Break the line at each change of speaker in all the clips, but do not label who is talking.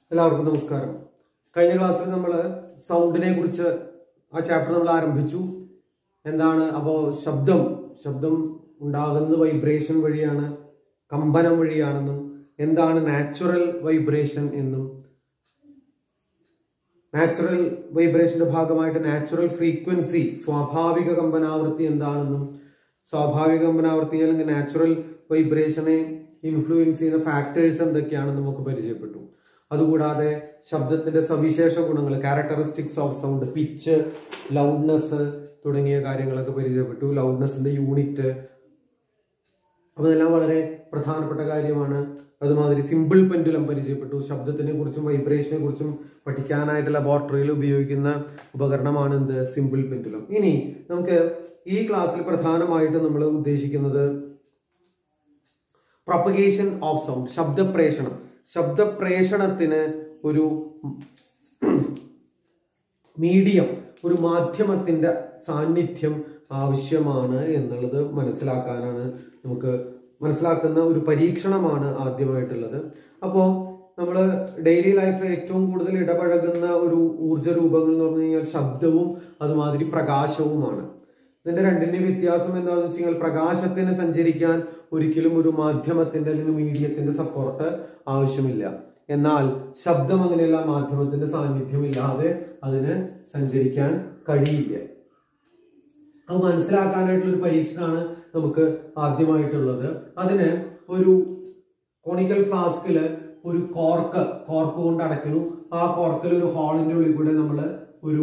എല്ലാവർക്കും നമസ്കാരം കഴിഞ്ഞ ക്ലാസ്സിൽ നമ്മൾ സൗണ്ടിനെ കുറിച്ച് ആ ചാപ്റ്റർ നമ്മൾ ആരംഭിച്ചു എന്താണ് അപ്പോൾ ശബ്ദം ശബ്ദം ഉണ്ടാകുന്നത് വൈബ്രേഷൻ വഴിയാണ് കമ്പനം വഴിയാണെന്നും എന്താണ് നാച്ചുറൽ വൈബ്രേഷൻ എന്നും നാച്ചുറൽ വൈബ്രേഷന്റെ ഭാഗമായിട്ട് നാച്ചുറൽ ഫ്രീക്വൻസി സ്വാഭാവിക കമ്പനാവൃത്തി എന്താണെന്നും സ്വാഭാവിക കമ്പനാവൃത്തി അല്ലെങ്കിൽ നാച്ചുറൽ വൈബ്രേഷനെ ഇൻഫ്ലുവൻസ് ചെയ്യുന്ന ഫാക്ടേഴ്സ് എന്തൊക്കെയാണെന്നും ഒക്കെ പരിചയപ്പെട്ടു അതുകൂടാതെ ശബ്ദത്തിന്റെ സവിശേഷ ഗുണങ്ങൾ characteristics of sound pitch loudness തുടങ്ങിയ കാര്യങ്ങളൊക്കെ പരിചയപ്പെട്ടു ലൗഡ്നെസിന്റെ യൂണിറ്റ് അപ്പൊ ഇതെല്ലാം വളരെ പ്രധാനപ്പെട്ട കാര്യമാണ് അതുമാതിരി സിമ്പിൾ പെൻഡുലം പരിചയപ്പെട്ടു ശബ്ദത്തിനെ കുറിച്ചും വൈബ്രേഷനെ കുറിച്ചും പഠിക്കാനായിട്ട് ലബോറട്ടറിയിൽ ഉപയോഗിക്കുന്ന ഉപകരണമാണ് എന്ത് സിമ്പിൾ പെൻഡുലം ഇനി നമുക്ക് ഈ ക്ലാസ്സിൽ പ്രധാനമായിട്ട് നമ്മൾ ഉദ്ദേശിക്കുന്നത് പ്രൊപ്പഗേഷൻ ഓഫ് സൗണ്ട് ശബ്ദപ്രേഷണം ശബ്ദപ്രേഷണത്തിന് ഒരു മീഡിയം ഒരു മാധ്യമത്തിന്റെ സാന്നിധ്യം ആവശ്യമാണ് എന്നുള്ളത് മനസ്സിലാക്കാനാണ് നമുക്ക് മനസ്സിലാക്കുന്ന ഒരു പരീക്ഷണമാണ് ആദ്യമായിട്ടുള്ളത് അപ്പോൾ നമ്മൾ ഡെയിലി ലൈഫിൽ ഏറ്റവും കൂടുതൽ ഇടപഴകുന്ന ഒരു ഊർജ രൂപങ്ങൾ എന്ന് പറഞ്ഞു കഴിഞ്ഞാൽ ശബ്ദവും അതുമാതിരി പ്രകാശവുമാണ് ഇതിന്റെ രണ്ടിന്റെ വ്യത്യാസം എന്താണെന്ന് വെച്ച് കഴിഞ്ഞാൽ പ്രകാശത്തിന് സഞ്ചരിക്കാൻ ഒരിക്കലും ഒരു മാധ്യമത്തിന്റെ അല്ലെങ്കിൽ മീഡിയത്തിന്റെ സപ്പോർട്ട് ആവശ്യമില്ല എന്നാൽ ശബ്ദം അങ്ങനെയല്ല മാധ്യമത്തിന്റെ സാന്നിധ്യമില്ലാതെ അതിന് സഞ്ചരിക്കാൻ കഴിയില്ല അത് മനസ്സിലാക്കാനായിട്ടുള്ള ഒരു പരീക്ഷണമാണ് നമുക്ക് ആദ്യമായിട്ടുള്ളത് അതിന് ഒരു കോണിക്കൽ ഫ്ലാസ്കില് ഒരു കോർക്ക് കോർക്ക് കൊണ്ട് അടയ്ക്കുന്നു ആ കോർക്കിൽ ഒരു ഹോളിന്റെ ഉള്ളിൽ കൂടെ നമ്മൾ ഒരു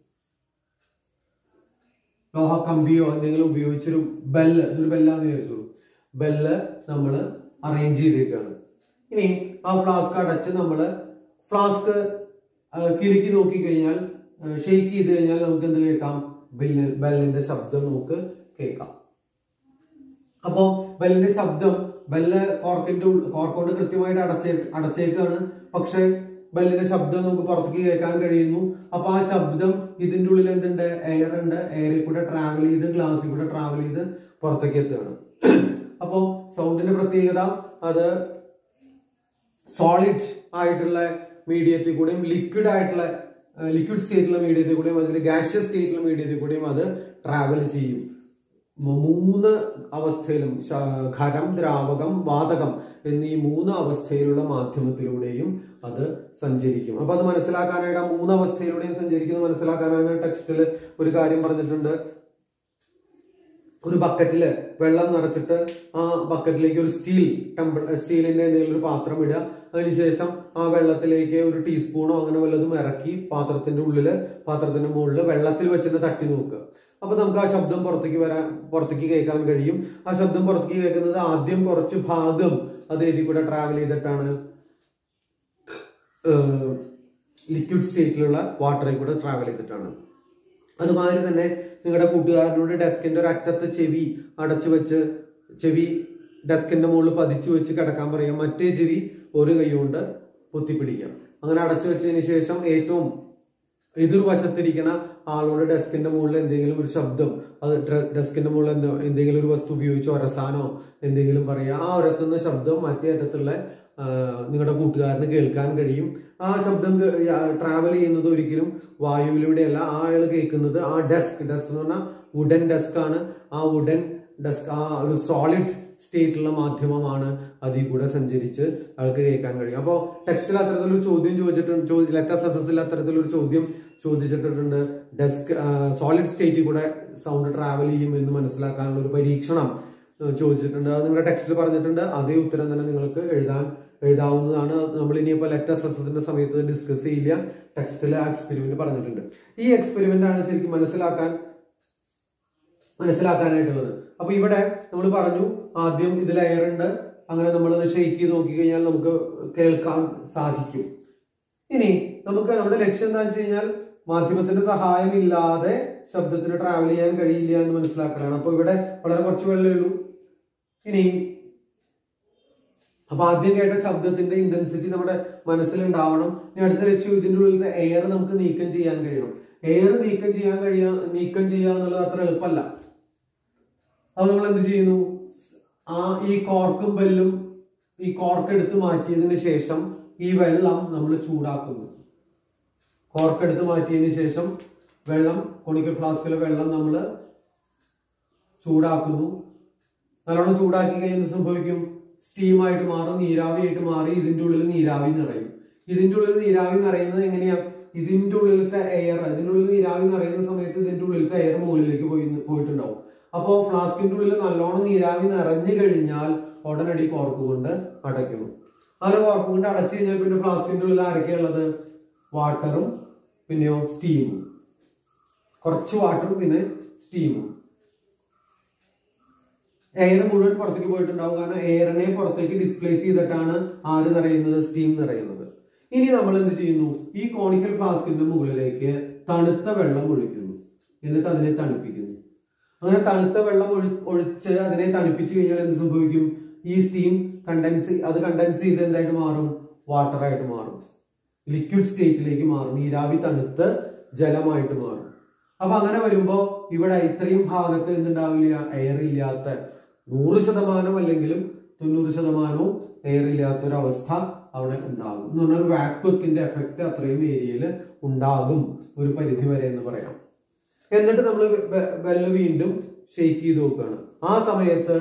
ലോഹ കമ്പിയോ എന്തെങ്കിലും ഉപയോഗിച്ചൊരു ബെല്ല് ഇതൊരു ബെല്ലാന്ന് വിചാരിച്ചോളൂ ബെല്ല് നമ്മൾ അറേഞ്ച് ചെയ്തേക്കാണ് ഇനി ആ ഫ്ലാസ്ക് അടച്ച് നമ്മൾ ഫ്ലാസ്ക് കിലുക്കി നോക്കി കഴിഞ്ഞാൽ ഷെയ്ക്ക് ചെയ്ത് കഴിഞ്ഞാൽ നമുക്ക് എന്ത് കേൾക്കാം ബെല്ല് ബെല്ലിന്റെ ശബ്ദം നമുക്ക് കേൾക്കാം അപ്പോ ബെല്ലിന്റെ ശബ്ദം ബെല്ല് കോർക്കിന്റെ കോർക്ക് കൊണ്ട് കൃത്യമായിട്ട് അടച്ചേ അടച്ചേക്കാണ് പക്ഷെ ബെല്ലിന്റെ ശബ്ദം നമുക്ക് പുറത്തേക്ക് കേൾക്കാൻ കഴിയുന്നു അപ്പൊ ആ ശബ്ദം ഇതിന്റെ ഉള്ളിൽ എന്തുണ്ട് എയർ ഉണ്ട് എയറിൽ കൂടെ ട്രാവൽ ചെയ്ത് ഗ്ലാസ്സിൽ കൂടെ ട്രാവൽ ചെയ്ത് പുറത്തേക്ക് എത്തുകയാണ് അപ്പോ സൗണ്ടിന്റെ പ്രത്യേകത അത് സോളിഡ് ആയിട്ടുള്ള മീഡിയത്തിൽ കൂടെയും ലിക്വിഡ് ആയിട്ടുള്ള ലിക്വിഡ് സ്റ്റേറ്റിലുള്ള മീഡിയത്തിൽ കൂടെയും അതുപോലെ ഗാഷ്യസ് സ്റ്റേറ്റിലുള്ള മീഡിയത്തിൽ കൂടെയും അത് ട്രാവൽ ചെയ്യും മൂന്ന് അവസ്ഥയിലും ഖരം ദ്രാവകം വാതകം എന്നീ മൂന്ന് അവസ്ഥയിലുള്ള മാധ്യമത്തിലൂടെയും അത് സഞ്ചരിക്കും അപ്പൊ അത് മനസ്സിലാക്കാനായിട്ട് ആ മൂന്ന് അവസ്ഥയിലൂടെയും സഞ്ചരിക്കുന്നത് മനസ്സിലാക്കാനാണ് ടെക്സ്റ്റിൽ ഒരു കാര്യം പറഞ്ഞിട്ടുണ്ട് ഒരു ബക്കറ്റില് വെള്ളം നിറച്ചിട്ട് ആ ബക്കറ്റിലേക്ക് ഒരു സ്റ്റീൽ ടെമ്പിൾ സ്റ്റീലിന്റെ എന്തെങ്കിലും ഒരു പാത്രം ഇടുക അതിനുശേഷം ആ വെള്ളത്തിലേക്ക് ഒരു ടീസ്പൂണോ അങ്ങനെ വല്ലതും ഇറക്കി പാത്രത്തിന്റെ ഉള്ളില് പാത്രത്തിന്റെ മുകളിൽ വെള്ളത്തിൽ വെച്ചിട്ട് തട്ടി നോക്കുക അപ്പൊ നമുക്ക് ആ ശബ്ദം പുറത്തേക്ക് വരാൻ പുറത്തേക്ക് കേൾക്കാൻ കഴിയും ആ ശബ്ദം പുറത്തേക്ക് കേൾക്കുന്നത് ആദ്യം കുറച്ച് ഭാഗം അത് ഇതിൽ കൂടെ ട്രാവൽ ചെയ്തിട്ടാണ് ലിക്വിഡ് സ്റ്റേറ്റിലുള്ള വാട്ടറിൽ കൂടെ ട്രാവൽ ചെയ്തിട്ടാണ് അതുമാതിരി തന്നെ നിങ്ങളുടെ കൂട്ടുകാരനോട് ഡെസ്കിന്റെ ഒരു അറ്റത്ത് ചെവി അടച്ചു വെച്ച് ചെവി ഡെസ്കിന്റെ മുകളിൽ പതിച്ചു വെച്ച് കിടക്കാൻ പറയാം മറ്റേ ചെവി ഒരു കൈ കൊണ്ട് പൊത്തിപ്പിടിക്കാം അങ്ങനെ അടച്ചു വെച്ചതിന് ശേഷം ഏറ്റവും എതിർവശത്തിരിക്കുന്ന ആളോട് ഡെസ്കിന്റെ മുകളിൽ എന്തെങ്കിലും ഒരു ശബ്ദം അത് ഡെസ്കിന്റെ മുകളിൽ എന്തോ എന്തെങ്കിലും ഒരു വസ്തു ഉപയോഗിച്ച് ഒരസാനോ എന്തെങ്കിലും പറയാം ആ ഒരസുന്ന ശബ്ദം മറ്റേ അറ്റത്തുള്ള നിങ്ങളുടെ കൂട്ടുകാരന് കേൾക്കാൻ കഴിയും ആ ശബ്ദം ട്രാവൽ ചെയ്യുന്നത് ഒരിക്കലും വായുവിലൂടെയല്ല ആ അയാൾ കേൾക്കുന്നത് ആ ഡെസ്ക് ഡെസ്ക് എന്ന് പറഞ്ഞാൽ വുഡൻ ഡെസ്ക് ആണ് ആ വുഡൻ ഡെസ്ക് ആ ഒരു സോളിഡ് സ്റ്റേറ്റുള്ള മാധ്യമമാണ് അതിൽ കൂടെ സഞ്ചരിച്ച് ആൾക്ക് കേൾക്കാൻ കഴിയും അപ്പോൾ ടെക്സ്റ്റിൽ അത്തരത്തിലൊരു ചോദ്യം ചോദിച്ചിട്ടുണ്ട് ലെറ്റസ് എസസിൽ അത്തരത്തിലൊരു ചോദ്യം ചോദിച്ചിട്ടുണ്ട് ഡെസ്ക് സോളിഡ് സ്റ്റേറ്റിൽ കൂടെ സൗണ്ട് ട്രാവൽ ചെയ്യും എന്ന് മനസ്സിലാക്കാനുള്ള ഒരു പരീക്ഷണം ചോദിച്ചിട്ടുണ്ട് അത് നിങ്ങളുടെ ടെക്സ്റ്റിൽ പറഞ്ഞിട്ടുണ്ട് അതേ ഉത്തരം തന്നെ നിങ്ങൾക്ക് എഴുതാൻ എഴുതാവുന്നതാണ് നമ്മൾ ഇനിയിപ്പോൾ ലെറ്റസ് എസസിന്റെ സമയത്ത് ഡിസ്കസ് ചെയ്യില്ല ടെക്സ്റ്റിൽ ആ എക്സ്പെരിമെന്റ് പറഞ്ഞിട്ടുണ്ട് ഈ എക്സ്പെരിമെന്റ് ആണ് ശരിക്കും മനസ്സിലാക്കാൻ മനസ്സിലാക്കാനായിട്ടുള്ളത് അപ്പൊ ഇവിടെ നമ്മൾ പറഞ്ഞു ആദ്യം ഇതിൽ എയർ ഉണ്ട് അങ്ങനെ നമ്മൾ ഷെയ്ക്ക് ചെയ്ത് നോക്കിക്കഴിഞ്ഞാൽ നമുക്ക് കേൾക്കാൻ സാധിക്കും ഇനി നമുക്ക് നമ്മുടെ ലക്ഷ്യം എന്താ വെച്ച് കഴിഞ്ഞാൽ മാധ്യമത്തിന്റെ സഹായം ഇല്ലാതെ ശബ്ദത്തിന് ട്രാവൽ ചെയ്യാൻ കഴിയില്ല എന്ന് മനസ്സിലാക്കലാണ് അപ്പൊ ഇവിടെ വളരെ കുറച്ച് വെള്ളമേ ഉള്ളൂ ഇനി അപ്പൊ ആദ്യം കേട്ട ശബ്ദത്തിന്റെ ഇന്റൻസിറ്റി നമ്മുടെ മനസ്സിലുണ്ടാവണം ഇനി അടുത്ത ലക്ഷ്യം ഇതിന്റെ ഉള്ളിലത്തെ എയർ നമുക്ക് നീക്കം ചെയ്യാൻ കഴിയണം എയർ നീക്കം ചെയ്യാൻ കഴിയാ നീക്കം ചെയ്യുക എന്നുള്ളത് അത്ര എളുപ്പമല്ല അത് നമ്മൾ എന്ത് ചെയ്യുന്നു ആ ഈ കോർക്കും ബെല്ലും ഈ കോർക്ക് എടുത്ത് മാറ്റിയതിന് ശേഷം ഈ വെള്ളം നമ്മൾ ചൂടാക്കുന്നു കോർക്കെടുത്ത് മാറ്റിയതിന് ശേഷം വെള്ളം കൊണിക്കൽ ഫ്ലാസ്കിലെ വെള്ളം നമ്മൾ ചൂടാക്കുന്നു നല്ലോണം ചൂടാക്കി കഴിയുന്ന സംഭവിക്കും സ്റ്റീമായിട്ട് മാറും നീരാവിയായിട്ട് മാറി ഇതിന്റെ ഉള്ളിൽ നീരാവി നിറയും ഇതിന്റെ ഉള്ളിൽ നീരാവി നിറയുന്നത് എങ്ങനെയാ ഇതിന്റെ ഉള്ളിലത്തെ എയർ ഇതിന്റെ ഉള്ളിൽ നീരാവി നിറയുന്ന സമയത്ത് ഇതിന്റെ ഉള്ളിലത്തെ എയർ മുകളിലേക്ക് പോയി പോയിട്ടുണ്ടാവും അപ്പോൾ ഫ്ലാസ്കിന്റെ ഉള്ളിൽ നല്ലോണം നീരാവി നിറഞ്ഞു കഴിഞ്ഞാൽ ഉടനടി കോർക്ക് കൊണ്ട് അടയ്ക്കുന്നു അങ്ങനെ കോർക്ക് കൊണ്ട് അടച്ചു കഴിഞ്ഞാൽ പിന്നെ ഫ്ലാസ്കിന്റെ ഉള്ളിൽ ആരൊക്കെയുള്ളത് വാട്ടറും പിന്നെയോ സ്റ്റീമും കുറച്ച് വാട്ടറും പിന്നെ സ്റ്റീമും എയർ മുഴുവൻ പുറത്തേക്ക് പോയിട്ടുണ്ടാവും കാരണം എയറിനെ പുറത്തേക്ക് ഡിസ്പ്ലേസ് ചെയ്തിട്ടാണ് ആര് നിറയുന്നത് സ്റ്റീം നിറയുന്നത് ഇനി നമ്മൾ എന്ത് ചെയ്യുന്നു ഈ കോണിക്കൽ ഫ്ലാസ്കിന്റെ മുകളിലേക്ക് തണുത്ത വെള്ളം ഒഴിക്കുന്നു എന്നിട്ട് അതിനെ തണുപ്പിക്കുന്നു അങ്ങനെ തണുത്ത വെള്ളം ഒഴി ഒഴിച്ച് അതിനെ തണുപ്പിച്ചു കഴിഞ്ഞാൽ എന്ത് സംഭവിക്കും ഈ സ്റ്റീം കണ്ടൻസ് അത് കണ്ടൻസ് ചെയ്ത് എന്തായിട്ട് മാറും വാട്ടർ ആയിട്ട് മാറും ലിക്വിഡ് സ്റ്റേറ്റിലേക്ക് മാറും നീരാവി തണുത്ത് ജലമായിട്ട് മാറും അപ്പൊ അങ്ങനെ വരുമ്പോ ഇവിടെ ഇത്രയും ഭാഗത്ത് എന്തുണ്ടാവില്ല എയർ ഇല്ലാത്ത നൂറ് ശതമാനം അല്ലെങ്കിലും തൊണ്ണൂറ് ശതമാനവും എയർ ഇല്ലാത്ത ഒരു അവസ്ഥ അവിടെ ഉണ്ടാകും എന്ന് പറഞ്ഞാൽ വാക്വത്തിന്റെ എഫക്റ്റ് അത്രയും ഏരിയയിൽ ഉണ്ടാകും ഒരു പരിധി വരെ എന്ന് പറയാം എന്നിട്ട് നമ്മൾ വെല്ല് വീണ്ടും ഷെയ്ക്ക് ചെയ്ത് നോക്കുകയാണ് ആ സമയത്ത്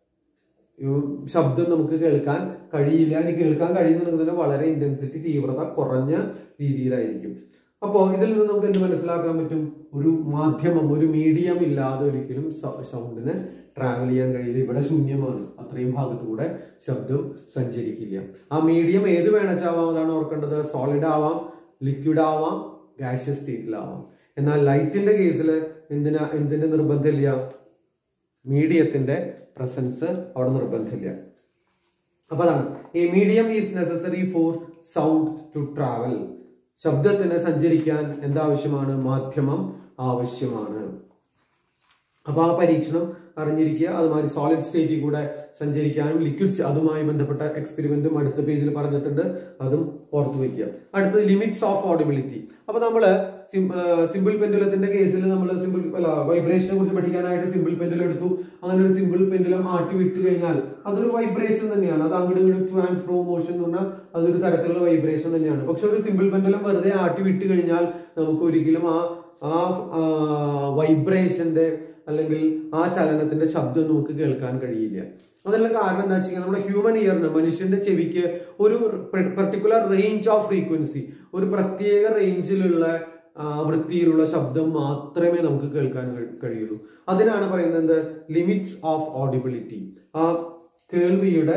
ഉം ശബ്ദം നമുക്ക് കേൾക്കാൻ കഴിയില്ല ഇനി കേൾക്കാൻ കഴിയുന്നുണ്ടെങ്കിൽ വളരെ ഇന്റൻസിറ്റി തീവ്രത കുറഞ്ഞ രീതിയിലായിരിക്കും അപ്പോൾ ഇതിൽ നിന്ന് നമുക്ക് എന്ത് മനസ്സിലാക്കാൻ പറ്റും ഒരു മാധ്യമം ഒരു മീഡിയം ഇല്ലാതെ ഒരിക്കലും സൗണ്ടിന് ട്രാവൽ ചെയ്യാൻ കഴിയില്ല ഇവിടെ ശൂന്യമാണ് അത്രയും ഭാഗത്തൂടെ ശബ്ദം സഞ്ചരിക്കില്ല ആ മീഡിയം ഏത് വേണച്ചാവാം അതാണ് ഓർക്കേണ്ടത് സോളിഡ് ആവാം ലിക്വിഡ് ആവാം ഗാഷ്യസ് സ്റ്റേറ്റിലാവാം എന്നാൽ ലൈറ്റിന്റെ കേസിൽ എന്തിനാ എന്തിന്റെ നിർബന്ധമില്ല മീഡിയത്തിന്റെ പ്രസൻസ് അവിടെ നിർബന്ധമില്ല അപ്പൊ അതാണ് ഈ medium is necessary for sound to travel ശബ്ദത്തിന് സഞ്ചരിക്കാൻ എന്താവശ്യമാണ് മാധ്യമം ആവശ്യമാണ് അപ്പൊ ആ പരീക്ഷണം അറിഞ്ഞിരിക്കുക അതുമാതിരി സോളിഡ് സ്റ്റേറ്റിൽ കൂടെ സഞ്ചരിക്കാനും ലിക്വിഡ് അതുമായി ബന്ധപ്പെട്ട എക്സ്പെരിമെന്റും അടുത്ത പേജിൽ പറഞ്ഞിട്ടുണ്ട് അതും ഓർത്തു വെക്കുക അടുത്തത് ലിമിറ്റ്സ് ഓഫ് ഓഡിബിലിറ്റി അപ്പൊ നമ്മള് സിമ്പിൾ പെൻഡുലത്തിന്റെ കേസിൽ നമ്മൾ സിമ്പിൾ അല്ല വൈബ്രേഷനെ കുറിച്ച് പഠിക്കാനായിട്ട് സിമ്പിൾ പെൻഡുലം എടുത്തു അങ്ങനെ ഒരു സിമ്പിൾ പെൻഡുലം ആട്ടി വിട്ട് കഴിഞ്ഞാൽ അതൊരു വൈബ്രേഷൻ തന്നെയാണ് അത് അങ്ങോട്ട് ഇങ്ങോട്ട് ടു ആൻഡ് ഫ്രോ മോഷൻ എന്ന് പറഞ്ഞാൽ അതൊരു തരത്തിലുള്ള വൈബ്രേഷൻ തന്നെയാണ് പക്ഷെ ഒരു സിമ്പിൾ പെൻഡുലം വെറുതെ ആട്ടി വിട്ട് കഴിഞ്ഞാൽ നമുക്ക് ഒരിക്കലും ആ ആ വൈബ്രേഷന്റെ അല്ലെങ്കിൽ ആ ചലനത്തിന്റെ ശബ്ദം നമുക്ക് കേൾക്കാൻ കഴിയില്ല അതിനുള്ള കാരണം എന്താ വെച്ചാൽ നമ്മുടെ ഹ്യൂമൻ ഇയറിന് മനുഷ്യന്റെ ചെവിക്ക് ഒരു പെർട്ടിക്കുലർ റേഞ്ച് ഓഫ് ഫ്രീക്വൻസി ഒരു പ്രത്യേക റേഞ്ചിലുള്ള വൃത്തിയിലുള്ള ശബ്ദം മാത്രമേ നമുക്ക് കേൾക്കാൻ കഴിയുള്ളൂ അതിനാണ് പറയുന്നത് ലിമിറ്റ്സ് ഓഫ് ഓഡിബിലിറ്റി ആ കേൾവിയുടെ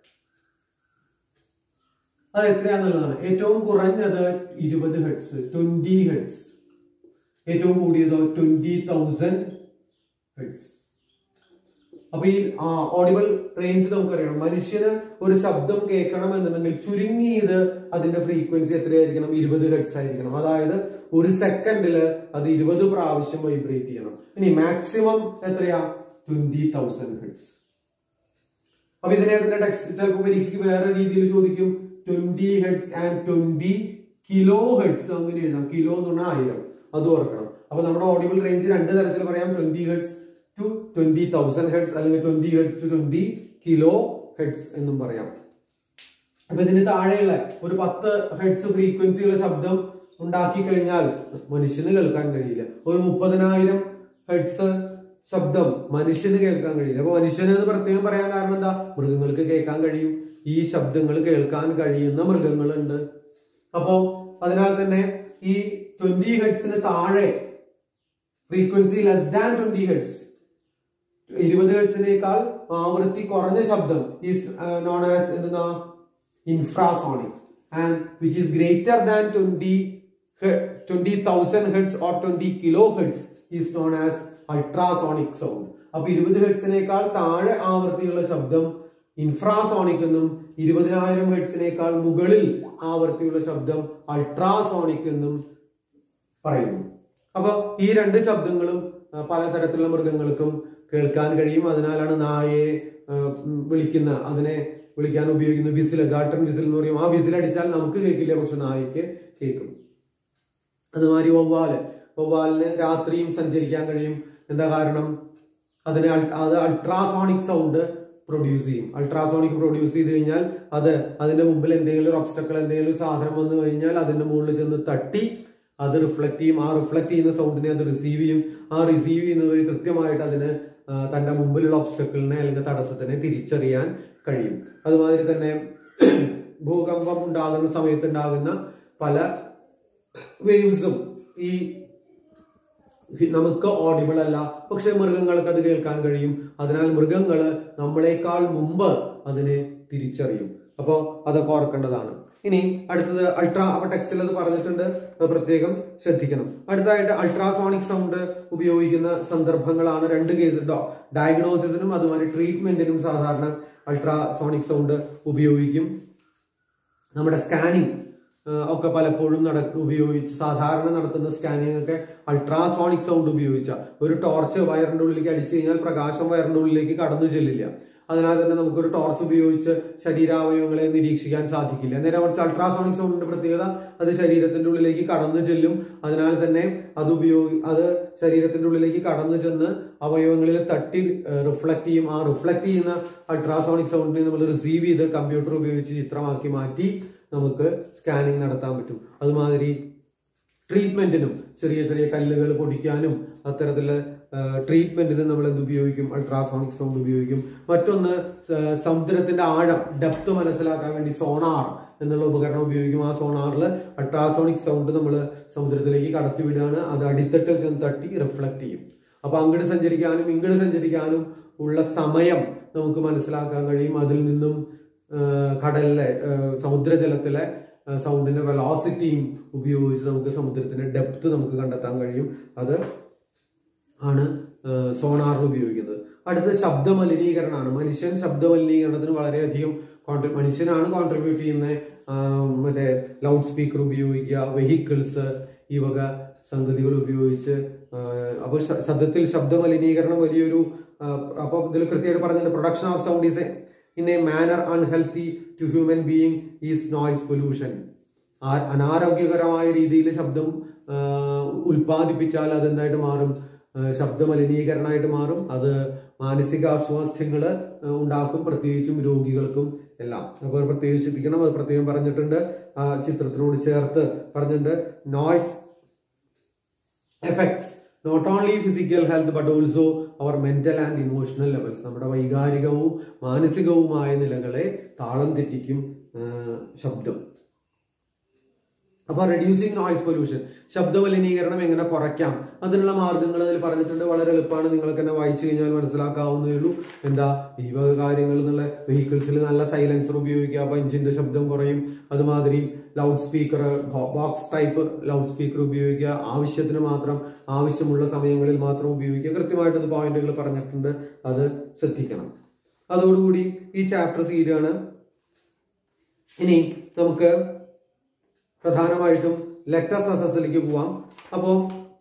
അത് എത്രയാന്നുള്ളതാണ് ഏറ്റവും കുറഞ്ഞത് ഇരുപത് ഹെഡ്സ് ട്വന്റി ഹെഡ്സ് ഏറ്റവും കൂടിയതോ ട്വന്റി തൗസൻഡ് ഹെഡ്സ് അപ്പൊ ഈ ഓഡിബിൾ റേഞ്ച് നമുക്കറിയണം മനുഷ്യന് ഒരു ശബ്ദം കേൾക്കണം എന്നുണ്ടെങ്കിൽ ചുരുങ്ങിയത് അതിന്റെ ഫ്രീക്വൻസി എത്രയായിരിക്കണം ഇരുപത് ഹെഡ്സ് ആയിരിക്കണം അതായത് ഒരു സെക്കൻഡില് അത് ഇരുപത് പ്രാവശ്യം വൈബ്രേറ്റ് ചെയ്യണം ഇനി മാക്സിമം എത്രയാ ട്വന്റി തൗസൻഡ് ഹെഡ്സ് അപ്പൊ ഇതിനെ അതിന്റെ ടെക്സ്റ്റ് ചിലപ്പോൾ പരീക്ഷയ്ക്ക് വേറെ രീതിയിൽ ചോദിക്കും twenty hertz and twenty kilo hertz അങ്ങനെ എഴുതാം കിലോ എന്ന് പറഞ്ഞാൽ ആയിരം അത് ഓർക്കണം അപ്പൊ നമ്മുടെ ഓഡിബിൾ റേഞ്ച് രണ്ട് തരത്തിൽ പറയാം twenty hertz to twenty thousand hertz അല്ലെങ്കിൽ twenty hertz to twenty kilo hertz എന്നും പറയാം അപ്പൊ ഇതിന് താഴെയുള്ള ഒരു പത്ത് ഹെഡ്സ് ഫ്രീക്വൻസിയുള്ള ശബ്ദം ഉണ്ടാക്കി കഴിഞ്ഞാൽ മനുഷ്യന് കേൾക്കാൻ കഴിയില്ല ഒരു മുപ്പതിനായിരം ഹെഡ്സ് ശബ്ദം മനുഷ്യന് കേൾക്കാൻ കഴിയില്ല അപ്പൊ മനുഷ്യന് എന്ന് പ്രത്യേകം പറയാൻ കാരണം എന്താ മൃഗങ്ങൾക്ക് കേൾക്കാൻ കഴിയും ഈ ശബ്ദങ്ങൾ കേൾക്കാൻ കഴിയുന്ന മൃഗങ്ങളുണ്ട് അപ്പോ അതിനാൽ തന്നെ ഈ ട്വന്റി ഹെഡ്സിന് താഴെ frequency less than twenty hertz ഇരുപത് ഹെഡ്സിനേക്കാൾ ആവൃത്തി കുറഞ്ഞ ശബ്ദം ഈസ് നോൺ ആസ് എന്താ infrasonic and which is greater than twenty twenty thousand hertz or twenty kilo hertz is known as ultrasonic sound അപ്പൊ ഇരുപത് ഹെഡ്സിനേക്കാൾ താഴെ ആവൃത്തിയുള്ള ശബ്ദം ഇൻഫ്രാസോണിക് എന്നും ഇരുപതിനായിരം ഹെഡ്സിനേക്കാൾ മുകളിൽ ആവൃത്തിയുള്ള ശബ്ദം അൾട്രാസോണിക് എന്നും പറയുന്നു അപ്പൊ ഈ രണ്ട് ശബ്ദങ്ങളും പലതരത്തിലുള്ള മൃഗങ്ങൾക്കും കേൾക്കാൻ കഴിയും അതിനാലാണ് നായയെ വിളിക്കുന്ന അതിനെ വിളിക്കാൻ ഉപയോഗിക്കുന്ന വിസിൽ ഗാട്ടൺ വിസിൽ എന്ന് പറയും ആ വിസിൽ അടിച്ചാൽ നമുക്ക് കേൾക്കില്ല പക്ഷെ നായക്ക് കേൾക്കും അതുമാതിരി വവ്വാല് വവ്വാലിന് രാത്രിയും സഞ്ചരിക്കാൻ കഴിയും എന്താ കാരണം അതിന് അത് അൾട്രാസോണിക് സൗണ്ട് പ്രൊഡ്യൂസ് ചെയ്യും അൾട്രാസോണിക് പ്രൊഡ്യൂസ് ചെയ്ത് കഴിഞ്ഞാൽ അത് അതിന്റെ മുമ്പിൽ എന്തെങ്കിലും ഒരു ഒബ്സ്റ്റക്കിൾ എന്തെങ്കിലും ഒരു സാധനം വന്നു കഴിഞ്ഞാൽ അതിന്റെ മുകളിൽ ചെന്ന് തട്ടി അത് റിഫ്ലക്ട് ചെയ്യും ആ റിഫ്ലക്ട് ചെയ്യുന്ന സൗണ്ടിനെ അത് റിസീവ് ചെയ്യും ആ റിസീവ് ചെയ്യുന്നത് വഴി കൃത്യമായിട്ട് അതിന് ആ, തന്റെ മുമ്പിലുള്ള ഒബ്സ്റ്റക്കിളിനെ അല്ലെങ്കിൽ തടസ്സത്തിനെ തിരിച്ചറിയാൻ കഴിയും അതുമാതിരി തന്നെ ഭൂകമ്പം ഉണ്ടാകുന്ന സമയത്ത് ഉണ്ടാകുന്ന പല വേവ്സും ഈ നമുക്ക് ഓഡിബിൾ അല്ല പക്ഷെ മൃഗങ്ങൾക്ക് അത് കേൾക്കാൻ കഴിയും അതിനാൽ മൃഗങ്ങൾ നമ്മളെക്കാൾ മുമ്പ് അതിനെ തിരിച്ചറിയും അപ്പോൾ അതൊക്കെ ഓർക്കേണ്ടതാണ് ഇനി അടുത്തത് അൾട്രാ അപ്പൊ ടെക്സ്റ്റിൽ അത് പറഞ്ഞിട്ടുണ്ട് അത് പ്രത്യേകം ശ്രദ്ധിക്കണം അടുത്തതായിട്ട് അൾട്രാസോണിക് സൗണ്ട് ഉപയോഗിക്കുന്ന സന്ദർഭങ്ങളാണ് രണ്ട് കേസ് ഡയഗ്നോസിസിനും അതുപോലെ ട്രീറ്റ്മെന്റിനും സാധാരണ അൾട്രാസോണിക് സൗണ്ട് ഉപയോഗിക്കും നമ്മുടെ സ്കാനിങ് ഒക്കെ പലപ്പോഴും നട ഉപയോഗിച്ച് സാധാരണ നടത്തുന്ന സ്കാനിങ് ഒക്കെ അൾട്രാസോണിക് സൗണ്ട് ഉപയോഗിച്ച ഒരു ടോർച്ച് വയറിന്റെ ഉള്ളിലേക്ക് അടിച്ചു കഴിഞ്ഞാൽ പ്രകാശം വയറിന്റെ ഉള്ളിലേക്ക് കടന്നു ചെല്ലില്ല അതിനാൽ തന്നെ നമുക്കൊരു ടോർച്ച് ഉപയോഗിച്ച് ശരീരാവയവങ്ങളെ നിരീക്ഷിക്കാൻ സാധിക്കില്ല നേരെ മറിച്ച് അൾട്രാസോണിക് സൗണ്ടിന്റെ പ്രത്യേകത അത് ശരീരത്തിന്റെ ഉള്ളിലേക്ക് കടന്നു ചെല്ലും അതിനാൽ തന്നെ അത് ഉപയോഗി അത് ശരീരത്തിന്റെ ഉള്ളിലേക്ക് കടന്നു ചെന്ന് അവയവങ്ങളിൽ തട്ടി റിഫ്ലക്ട് ചെയ്യും ആ റിഫ്ലക്ട് ചെയ്യുന്ന അൾട്രാസോണിക് സൗണ്ടിനെ നമ്മൾ റിസീവ് ചെയ്ത് കമ്പ്യൂട്ടർ ഉപയോഗിച്ച് ചിത്രമാക്കി മാറ്റി നമുക്ക് സ്കാനിങ് നടത്താൻ പറ്റും അതുമാതിരി ട്രീറ്റ്മെന്റിനും ചെറിയ ചെറിയ കല്ലുകൾ പൊടിക്കാനും അത്തരത്തിലുള്ള ട്രീറ്റ്മെന്റിന് നമ്മൾ എന്ത് ഉപയോഗിക്കും അൾട്രാസോണിക് സൗണ്ട് ഉപയോഗിക്കും മറ്റൊന്ന് സ- സമുദ്രത്തിന്റെ ആഴം ഡെപ്ത് മനസ്സിലാക്കാൻ വേണ്ടി സോണാർ എന്നുള്ള ഉപകരണം ഉപയോഗിക്കും ആ സോണാറിൽ അൾട്രാസോണിക് സൗണ്ട് നമ്മൾ സമുദ്രത്തിലേക്ക് കടത്തി വിടുകയാണ് അത് അടിത്തട്ടിൽ ചെന്ന് തട്ടി റിഫ്ലക്ട് ചെയ്യും അപ്പൊ അങ്ങോട്ട് സഞ്ചരിക്കാനും ഇങ്ങോട്ട് സഞ്ചരിക്കാനും ഉള്ള സമയം നമുക്ക് മനസ്സിലാക്കാൻ കഴിയും അതിൽ നിന്നും ആ, കടലിലെ ആ, സമുദ്രജലത്തിലെ ആ, സൗണ്ടിന്റെ വെലോസിറ്റിയും ഉപയോഗിച്ച് നമുക്ക് സമുദ്രത്തിന്റെ ഡെപ്ത് നമുക്ക് കണ്ടെത്താൻ കഴിയും അത് ആണ് സോണാറിൽ ഉപയോഗിക്കുന്നത് അടുത്തത് ശബ്ദ മലിനീകരണമാണ് മനുഷ്യൻ ശബ്ദ മലിനീകരണത്തിന് വളരെയധികം കോൺട്രി മനുഷ്യനാണ് കോൺട്രിബ്യൂട്ട് ചെയ്യുന്നത് മറ്റേ ലൗഡ് സ്പീക്കർ ഉപയോഗിക്കുക വെഹിക്കിൾസ് ഈ വക സംഗതികൾ ഉപയോഗിച്ച് അപ്പോൾ ശബ്ദത്തിൽ ശബ്ദ മലിനീകരണം വലിയൊരു അപ്പോൾ ഇതിൽ കൃത്യമായിട്ട് പറഞ്ഞിട്ടുണ്ട് production of sound is in a manner unhealthy to human being is noise pollution ആ- അനാരോഗ്യകരമായ രീതിയിൽ ശബ്ദം ആ, ഉൽപ്പാദിപ്പിച്ചാൽ അത് എന്തായിട്ട് മാറും ആ, ശബ്ദ മലിനീകരണമായിട്ട് മാറും അത് മാനസിക അസ്വാസ്ഥ്യങ്ങൾ ഉണ്ടാക്കും പ്രത്യേകിച്ചും രോഗികൾക്കും എല്ലാം അപ്പോൾ പ്രത്യേകിച്ച് ശ്രദ്ധിക്കണം അത് പ്രത്യേകം പറഞ്ഞിട്ടുണ്ട് ആ ചിത്രത്തിനോട് ചേർത്ത് പറഞ്ഞിട്ടുണ്ട് noise effects not only physical health but also our mental and emotional levels നമ്മുടെ വൈകാരികവും മാനസികവുമായ നിലകളെ താളം തെറ്റിക്കും ആ, ശബ്ദം അപ്പൊ റെഡ്യൂസിങ് നോയ്സ് പൊല്യൂഷൻ ശബ്ദ മലിനീകരണം എങ്ങനെ കുറയ്ക്കാം അതിനുള്ള മാർഗങ്ങൾ അതിൽ പറഞ്ഞിട്ടുണ്ട് വളരെ എളുപ്പമാണ് നിങ്ങൾക്ക് തന്നെ വായിച്ചു കഴിഞ്ഞാൽ മനസ്സിലാക്കാവുന്നേ ഉള്ളൂ എന്താ ഈ വക കാര്യങ്ങൾ എന്നുള്ള വെഹിക്കിൾസിൽ നല്ല സൈലൻസർ ഉപയോഗിക്കുക അപ്പൊ എഞ്ചിന്റെ ശബ്ദം കുറയും അതുമാതിരി loud speaker box type loud speaker ഉപയോഗിക്കുക ആവശ്യത്തിന് മാത്രം ആവശ്യമുള്ള സമയങ്ങളിൽ മാത്രം ഉപയോഗിക്കുക കൃത്യമായിട്ട് ഇത് പോയിന്റുകൾ പറഞ്ഞിട്ടുണ്ട് അത് ശ്രദ്ധിക്കണം അതോടുകൂടി ഈ ചാപ്റ്റർ തീരുകയാണ് ഇനി നമുക്ക് പ്രധാനമായിട്ടും ലെക്ടസ് അസസിലേക്ക് പോവാം അപ്പോ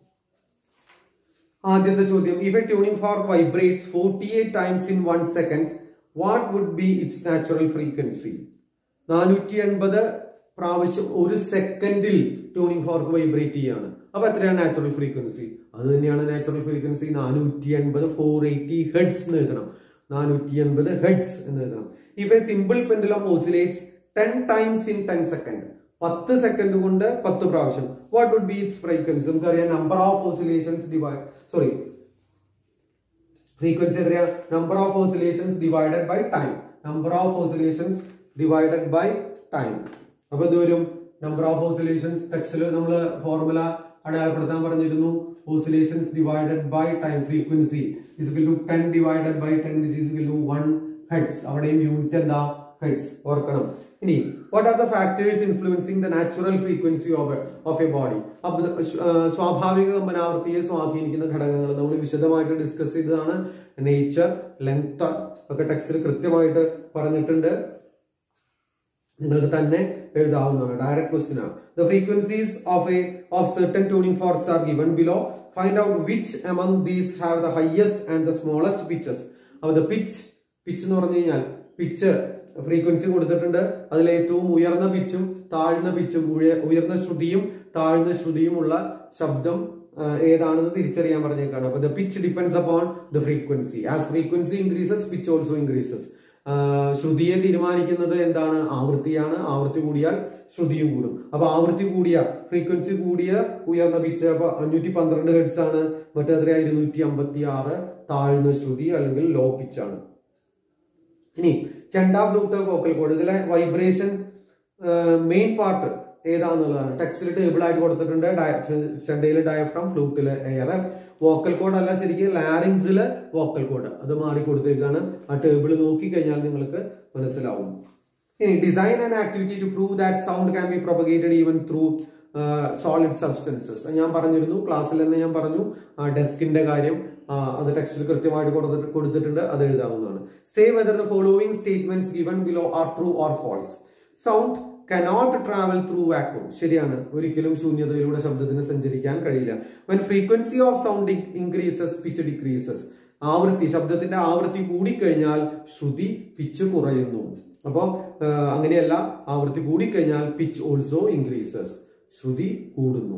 ആദ്യത്തെ ചോദ്യം if a tuning fork vibrates forty eight times in one second what would be its natural frequency നാനൂറ്റി എൺപത് പ്രാവശ്യം ഒരു സെക്കൻഡിൽ ട്യൂണിംഗ് ഫോർക്ക് വൈബ്രേറ്റ് ചെയ്യാണ് അപ്പൊ എത്രയാണ് നാച്ചുറൽ ഫ്രീക്വൻസി അത് തന്നെയാണ് നാച്ചുറൽ ഫ്രീക്വൻസി നാനൂറ്റി എൺപത് ഫോർ എയ്റ്റി ഹെഡ്സ് എന്ന് എഴുതണം നാനൂറ്റി എൺപത് ഹെഡ്സ് എന്ന് എഴുതണം if a simple pendulum oscillates ten times in ten second പത്ത് സെക്കൻഡ് കൊണ്ട് പത്ത് പ്രാവശ്യം what would be its frequency നമുക്കറിയാം number of oscillations divide sorry frequency എത്രയാ number of oscillations divided by time number of oscillations divided by time അപ്പൊ ഇത് വരും number of oscillations ടെക്സ്റ്റിൽ നമ്മൾ ഫോർമുല അടയാളപ്പെടുത്താൻ പറഞ്ഞിരുന്നു oscillations divided by time frequency is to ten divided by ten which is to one hertz അവിടെയും unit എന്താ hertz ഓർക്കണം ഇനി what are the factors influencing the natural frequency of of a body അപ്പൊ ഇത് ശ്വ- ആ, സ്വാഭാവിക കമ്പനാവൃത്തിയെ സ്വാധീനിക്കുന്ന ഘടകങ്ങൾ നമ്മൾ വിശദമായിട്ട് ഡിസ്കസ് ചെയ്തതാണ് നേച്ചർ ലെങ്ത് ഒക്കെ ടെക്സ്റ്റിൽ കൃത്യമായിട്ട് പറഞ്ഞിട്ടുണ്ട് നിങ്ങൾക്ക് തന്നെ എഴുതാവുന്നതാണ് ഡയറക്റ്റ് ക്വസ്റ്റ്യൻ ആണ് the frequencies of a of certain tuning forks are given below find out which among these have the highest and the smallest pitches അപ്പോൾ the pitch pitch എന്ന് പറഞ്ഞു കഴിഞ്ഞാൽ പിച്ച് ഫ്രീക്വൻസി കൊടുത്തിട്ടുണ്ട് അതിൽ ഏറ്റവും ഉയർന്ന പിച്ചും താഴ്ന്ന പിച്ചും ഉയർന്ന ശ്രുതിയും താഴ്ന്ന ശ്രുതിയുമുള്ള ശബ്ദം ആ, ഏതാണെന്ന് തിരിച്ചറിയാൻ പറഞ്ഞേക്കാണ് അപ്പൊ the pitch depends upon the frequency as frequency increases pitch also increases ah, ശ്രുതിയെ തീരുമാനിക്കുന്നത് എന്താണ് ആവൃത്തിയാണ് ആവൃത്തി കൂടിയാൽ ശ്രുതിയും കൂടും അപ്പൊ ആവൃത്തി കൂടിയ ഫ്രീക്വൻസി കൂടിയ ഉയർന്ന പിച്ച് അപ്പൊ അഞ്ഞൂറ്റി പന്ത്രണ്ട് ഹെഡ്സ് ആണ് മറ്റേത്ര ഇരുന്നൂറ്റി അമ്പത്തി ആറ് താഴ്ന്ന ശ്രുതി അല്ലെങ്കിൽ ലോ പിച്ച് ആണ് ഇനി ചെണ്ട ഫ്ലൂട്ട് വോക്കൽ കോഡ് ഇതിലെ വൈബ്രേഷൻ മെയിൻ പാർട്ട് ഏതാന്നുള്ളതാണ് ടെക്സ്റ്റിൽ ടേബിൾ ആയിട്ട് കൊടുത്തിട്ടുണ്ട് ചെണ്ടയിൽ ഡയഫ്രം ഫ്ലൂട്ടില് എയർ വോക്കൽ കോഡ് അല്ല ശരിക്കും ലാരിങ്സില് വോക്കൽ കോഡ് അത് മാറി കൊടുത്തേക്കാണ് ആ ടേബിൾ നോക്കി കഴിഞ്ഞാൽ നിങ്ങൾക്ക് മനസ്സിലാവും ഇനി design and activity to prove that sound can be propagated even through solid substances ഞാൻ പറഞ്ഞിരുന്നു ക്ലാസ്സിൽ തന്നെ ഞാൻ പറഞ്ഞു ആ ഡെസ്കിന്റെ കാര്യം ആ, അത് ടെക്സ്റ്റിൽ കൃത്യമായിട്ട് കൊടുത്തിട്ട് കൊടുത്തിട്ടുണ്ട് അത് എഴുതാവുന്നതാണ് say whether the following statements given below are true or false sound cannot travel through vacuum ശരിയാണ് ഒരിക്കലും ശൂന്യതയിലൂടെ ശബ്ദത്തിന് സഞ്ചരിക്കാൻ കഴിയില്ല when frequency of sound increases pitch decreases ആവൃത്തി ശബ്ദത്തിന്റെ ആവൃത്തി കൂടിക്കഴിഞ്ഞാൽ ശ്രുതി പിച്ച് കുറയുന്നു അപ്പോൾ അങ്ങനെയല്ല ആവൃത്തി കൂടിക്കഴിഞ്ഞാൽ പിച്ച് ഓൾസോ ഇൻക്രീസസ് ശ്രുതി കൂടുന്നു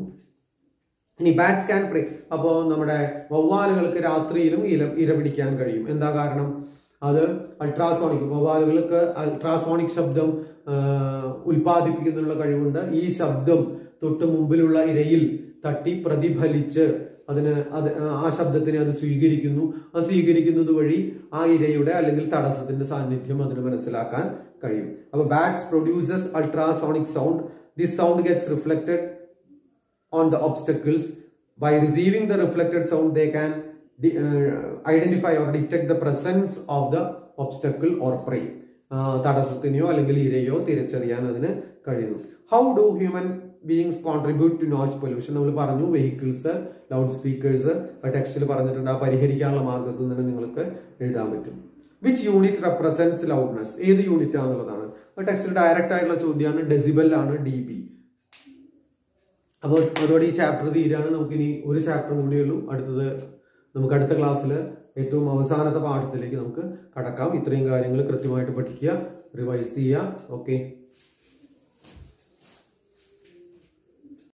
ഇനി ബാറ്റ്സ് ക്യാൻ പ്രേ അപ്പോ നമ്മുടെ വവ്വാലുകൾക്ക് രാത്രിയിലും ഇല ഇര പിടിക്കാൻ കഴിയും എന്താ കാരണം അത് അൾട്രാസോണിക് വവ്വാലുകൾക്ക് അൾട്രാസോണിക് ശബ്ദം ആ, ഉൽപ്പാദിപ്പിക്കുന്നതിനുള്ള കഴിവുണ്ട് ഈ ശബ്ദം തൊട്ട് മുമ്പിലുള്ള ഇരയിൽ തട്ടി പ്രതിഫലിച്ച് അതിന് അത് ആ ശബ്ദത്തിനെ അത് സ്വീകരിക്കുന്നു ആ സ്വീകരിക്കുന്നത് വഴി ആ ഇരയുടെ അല്ലെങ്കിൽ തടസ്സത്തിന്റെ സാന്നിധ്യം അതിന് മനസ്സിലാക്കാൻ കഴിയും അപ്പൊ bats produces ultrasonic sound this sound gets reflected on the obstacles. By receiving the reflected sound, they can de- uh, identify or detect the presence of the obstacle or prey. ആ, തടസ്സത്തിനെയോ അല്ലെങ്കിൽ ഇരയോ തിരിച്ചറിയാൻ അതിന് കഴിയുന്നു how do human beings contribute to noise pollution നമ്മൾ പറഞ്ഞു vehicles loud speakers ടെക്സ്റ്റിൽ പറഞ്ഞിട്ടുണ്ട് ആ പരിഹരിക്കാനുള്ള മാർഗത്തിൽ നിന്ന് നിങ്ങൾക്ക് എഴുതാൻ പറ്റും വിച്ച് യൂണിറ്റ് റെപ്രസെന്റ്സ് ലൗഡ്നെസ് ഏത് യൂണിറ്റ് ആണെന്നുള്ളതാണ് ടെക്സ്റ്റിൽ ഡയറക്റ്റ് ആയിട്ടുള്ള ചോദ്യമാണ് ഡെസിബൽ ആണ് ഡി ബി അപ്പോൾ അതോടെ ഈ ചാപ്റ്റർ തീരാണ് നമുക്കിനി ഒരു ചാപ്റ്റർ കൂടിയുള്ളൂ അടുത്തത് നമുക്ക് അടുത്ത ക്ലാസ്സിൽ ഏറ്റവും അവസാനത്തെ പാഠത്തിലേക്ക് നമുക്ക് കടക്കാം ഇത്രയും കാര്യങ്ങൾ കൃത്യമായിട്ട് പഠിക്കുക റിവൈസ് ചെയ്യുക ഓക്കെ